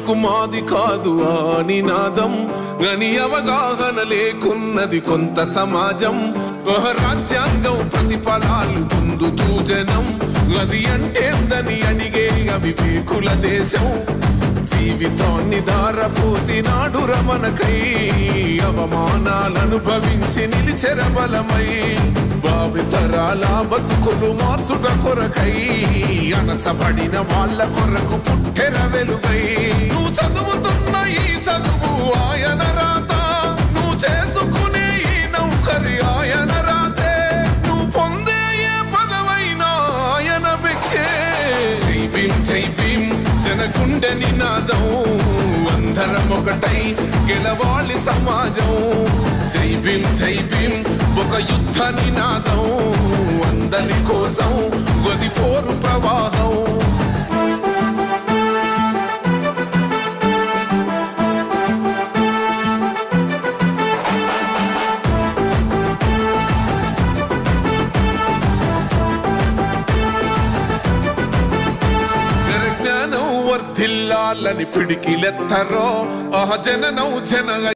బతుకు మాది కాదు ఆ నినాదం గని అవగాహన లేకున్నది కొంత సమాజం ఒక రాజ్యాంగం ప్రతిఫలాలు పొందుతూ జనం గది అంటేందని అడిగే అవివేకుల దేశం జీవితాన్ని దారపోసినాడు రమణకై అవమానాలనుభవించి నిలిచెర బలమై భావితరాల బతుకులు మార్చుట కొరకై అనసబడిన వాళ్ళ కొరకు పుట్టెర వెలుగై నువ్వు చదువుతున్న ఈ చదువు ఆయన రాత నువ్వు చేసుకునే ఈ నౌకరి ఆయన రాతే నువ్వు పొందే ఏ పదవైనా ఆయన భిక్షే జై భీం జై భీం జనకుండె నినాదం అందరం ఒకటై గెలవాలి సమాజం జై భీం జై భీం ఒక యుద్ధ నినాదం అందరి కోసం గది పోరు ప్రవాహం జ్ఞానం వర్ధిల్లాలని పిడికిలెత్తరో ఆ జననం జన